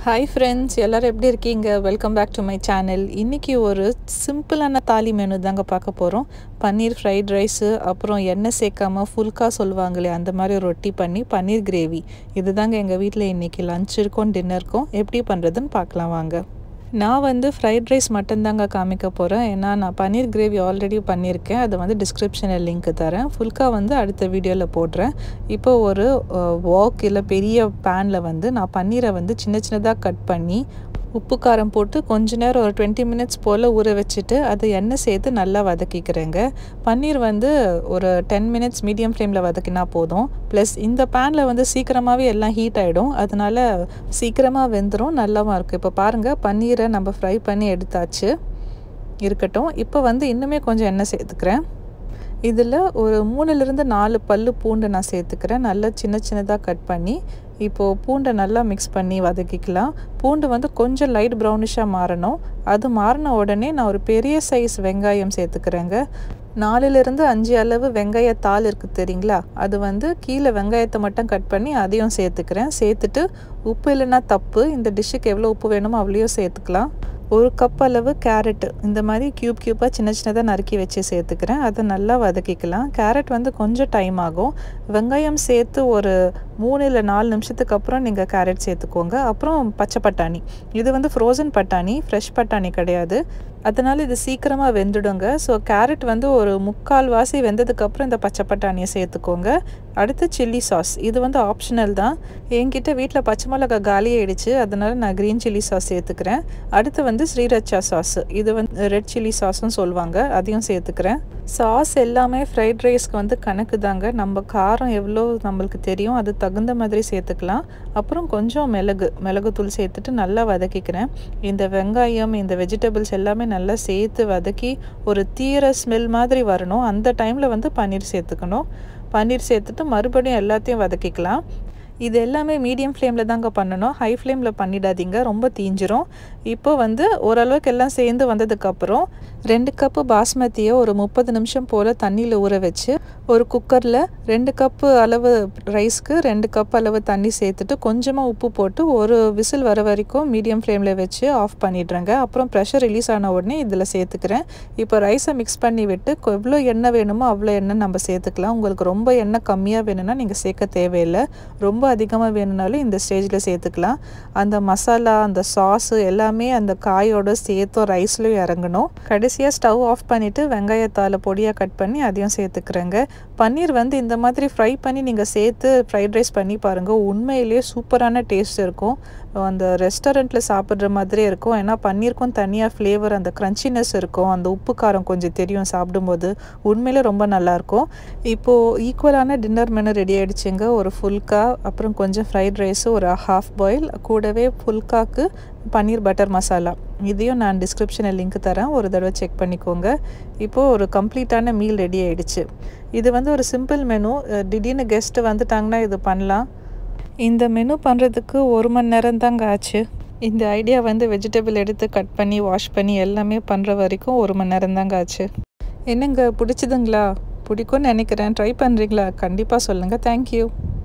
hi friends எல்லோரும் எப்படி இருக்கீங்க welcome back to my channel இன்றைக்கி ஒரு சிம்பிளான தாலி மெனு தாங்க பார்க்க போகிறோம் பன்னீர் ஃப்ரைட் ரைஸு அப்புறம் எண்ணெய் சேர்க்காம ஃபுல்கா சொல்லுவாங்களே அந்த மாதிரி ஒரு ரொட்டி பண்ணி பன்னீர் கிரேவி இது தாங்க எங்கள் வீட்டில் இன்றைக்கி லஞ்ச் இருக்கும் டின்னருக்கும் எப்படி பண்ணுறதுன்னு பார்க்கலாம் வாங்க நான் வந்து ஃப்ரைட் ரைஸ் மட்டும்தாங்க காமிக்க போகிறேன் ஏன்னா நான் பன்னீர் கிரேவி ஆல்ரெடி பண்ணியிருக்கேன் அதை வந்து டிஸ்கிரிப்ஷனில் லிங்க் தரேன் ஃபுல்கா வந்து அடுத்த வீடியோவில் போடுறேன் இப்போ ஒரு வாக் இல்லை பெரிய பேனில் வந்து நான் பன்னீரை வந்து சின்ன சின்னதாக கட் பண்ணி உப்பு காரம் போட்டு கொஞ்ச நேரம் ஒரு டுவெண்ட்டி மினிட்ஸ் போல் ஊற வச்சுட்டு அதை எண்ணெய் சேர்த்து நல்லா வதக்கிக்கிறேங்க பன்னீர் வந்து ஒரு டென் மினிட்ஸ் மீடியம் ஃப்ளேமில் வதக்கினா போதும் ப்ளஸ் இந்த பேனில் வந்து சீக்கிரமாகவே எல்லாம் ஹீட் ஆகிடும் அதனால் சீக்கிரமாக வெந்துடும் நல்லாவும் இருக்குது இப்போ பாருங்கள் பன்னீரை நம்ம ஃப்ரை பண்ணி எடுத்தாச்சு இருக்கட்டும் இப்போ வந்து இன்னுமே கொஞ்சம் எண்ணெய் சேர்த்துக்கிறேன் இதில் ஒரு மூணுலேருந்து நாலு பல் பூண்டு நான் சேர்த்துக்கிறேன் நல்லா சின்ன சின்னதாக கட் பண்ணி இப்போது பூண்டை நல்லா மிக்ஸ் பண்ணி வதக்கிக்கலாம் பூண்டு வந்து கொஞ்சம் லைட் ப்ரௌனிஷாக மாறணும் அது மாறின உடனே நான் ஒரு பெரிய சைஸ் வெங்காயம் சேர்த்துக்கிறேங்க நாலுலேருந்து அஞ்சு அளவு வெங்காயத்தாள் இருக்குது தெரியுங்களா அது வந்து கீழே வெங்காயத்தை மட்டும் கட் பண்ணி அதையும் சேர்த்துக்கிறேன் சேர்த்துட்டு உப்பு இல்லைன்னா தப்பு இந்த டிஷ்ஷுக்கு எவ்வளோ உப்பு வேணுமோ அவ்வளோயும் சேர்த்துக்கலாம் ஒரு கப் அளவு கேரட்டு இந்த மாதிரி க்யூப் க்யூப்பாக சின்ன சின்னதாக நறுக்கி வச்சு சேர்த்துக்கிறேன் அதை நல்லா வதக்கிக்கலாம் கேரட் வந்து கொஞ்சம் டைம் ஆகும் வெங்காயம் சேர்த்து ஒரு மூணு இல்லை நாலு நிமிஷத்துக்கு அப்புறம் நீங்கள் கேரட் சேர்த்துக்கோங்க அப்புறம் பச்சை பட்டாணி இது வந்து ஃப்ரோசன் பட்டாணி ஃப்ரெஷ் பட்டாணி கிடையாது அதனால் இது சீக்கிரமாக வெந்துடுங்க ஸோ கேரட் வந்து ஒரு முக்கால் வாசி வெந்ததுக்கப்புறம் இந்த பச்சை பட்டாணியை சேர்த்துக்கோங்க அடுத்து சில்லி சாஸ் இது வந்து ஆப்ஷனல் தான் என்கிட்ட வீட்டில் பச்சை மிளகா காலி ஆயிடுச்சு அதனால் நான் க்ரீன் சில்லி சாஸ் சேர்த்துக்கிறேன் அடுத்து வந்து ஸ்ரீரச்சா சாஸ் இது வந்து ரெட் சில்லி சாஸ்னு சொல்லுவாங்க அதையும் சேர்த்துக்கிறேன் சாஸ் எல்லாமே ஃப்ரைட் ரைஸ்க்கு வந்து கணக்கு தாங்க நம்ம காரம் எவ்வளோ நம்மளுக்கு தெரியும் அது தகுந்த மாதிரி சேர்த்துக்கலாம் அப்புறம் கொஞ்சம் மிளகு மிளகுத்தூள் சேர்த்துட்டு நல்லா வதக்கிக்கிறேன் இந்த வெங்காயம் இந்த வெஜிடபிள்ஸ் எல்லாமே நல்லா சேர்த்து வதக்கி ஒரு தீர ஸ்மெல் மாதிரி வரணும் அந்த டைமில் வந்து பன்னீர் சேர்த்துக்கணும் பன்னீர் சேர்த்துட்டு மறுபடியும் எல்லாத்தையும் வதக்கிக்கலாம் இது எல்லாமே மீடியம் ஃப்ளேமில் தாங்க பண்ணணும் ஹை ஃப்ளேமில் பண்ணிடாதீங்க ரொம்ப தீஞ்சிரும் இப்போ வந்து ஓரளவுக்கு எல்லாம் சேர்ந்து வந்ததுக்கப்புறம் ரெண்டு கப்பு பாஸ்மதியை ஒரு முப்பது நிமிஷம் போல் தண்ணியில் ஊற வச்சு ஒரு குக்கரில் ரெண்டு கப்பு அளவு ரைஸ்க்கு ரெண்டு கப் அளவு தண்ணி சேர்த்துட்டு கொஞ்சமாக உப்பு போட்டு ஒரு விசில் வர வரைக்கும் மீடியம் ஃப்ளேமில் வச்சு ஆஃப் பண்ணிடுறேங்க அப்புறம் ப்ரெஷர் ரிலீஸ் ஆன உடனே இதில் சேர்த்துக்கிறேன் இப்போ ரைஸை மிக்ஸ் பண்ணி விட்டு எவ்வளோ எண்ணெய் வேணுமோ அவ்வளோ எண்ணெய் நம்ம சேர்த்துக்கலாம் உங்களுக்கு ரொம்ப எண்ணெய் கம்மியாக வேணும்னா நீங்கள் சேர்க்க தேவையில்லை ரொம்ப அதிகமாக வேணும்னாலும் இந்த ஸ்டேஜில் சேர்த்துக்கலாம் அந்த மசாலா அந்த சாஸு எல்லாமே அந்த காயோட சேர்த்தும் ரைஸ்லையும் இறங்கணும் கடைசியாக ஸ்டவ் ஆஃப் பண்ணிவிட்டு வெங்காயத்தால் பொடியாக கட் பண்ணி அதையும் சேர்த்துக்கிறேங்க பன்னீர் வந்து இந்த மாதிரி ஃப்ரை பண்ணி நீங்கள் சேர்த்து ஃப்ரைட் ரைஸ் பண்ணி பாருங்கள் உண்மையிலேயே சூப்பரான டேஸ்ட் இருக்கும் அந்த ரெஸ்டாரண்ட்டில் சாப்பிட்ற மாதிரியே இருக்கும் ஏன்னா பன்னீருக்கும் தனியாக ஃப்ளேவர் அந்த க்ரன்ச்சினஸ் இருக்கும் அந்த உப்பு காரம் கொஞ்சம் தெரியும் சாப்பிடும்போது உண்மையிலே ரொம்ப நல்லாயிருக்கும் இப்போது ஈக்குவலான டின்னர் மெனு ரெடி ஆகிடுச்சுங்க ஒரு ஃபுல்கா அப்புறம் கொஞ்சம் ஃப்ரைட் ரைஸு ஒரு ஹாஃப் பாயில் கூடவே ஃபுல்காக்கு பன்னீர் பட்டர் மசாலா இதையும் நான் டிஸ்கிரிப்ஷனில் லிங்க் தரேன் ஒரு தடவை செக் பண்ணிக்கோங்க இப்போது ஒரு கம்ப்ளீட்டான மீல் ரெடி ஆகிடுச்சு இது வந்து ஒரு சிம்பிள் மெனு திடீர்னு கெஸ்ட்டு வந்துட்டாங்கன்னா இது பண்ணலாம் இந்த மெனு பண்ணுறதுக்கு ஒரு மணி நேரம் தாங்க ஆச்சு இந்த ஐடியா வந்து வெஜிடபிள் எடுத்து கட் பண்ணி வாஷ் பண்ணி எல்லாமே பண்ணுற வரைக்கும் ஒரு மணி நேரம் தாங்க ஆச்சு என்னங்க பிடிச்சதுங்களா பிடிக்கும்னு நினைக்கிறேன் ட்ரை பண்ணுறீங்களா கண்டிப்பாக சொல்லுங்கள் தேங்க்யூ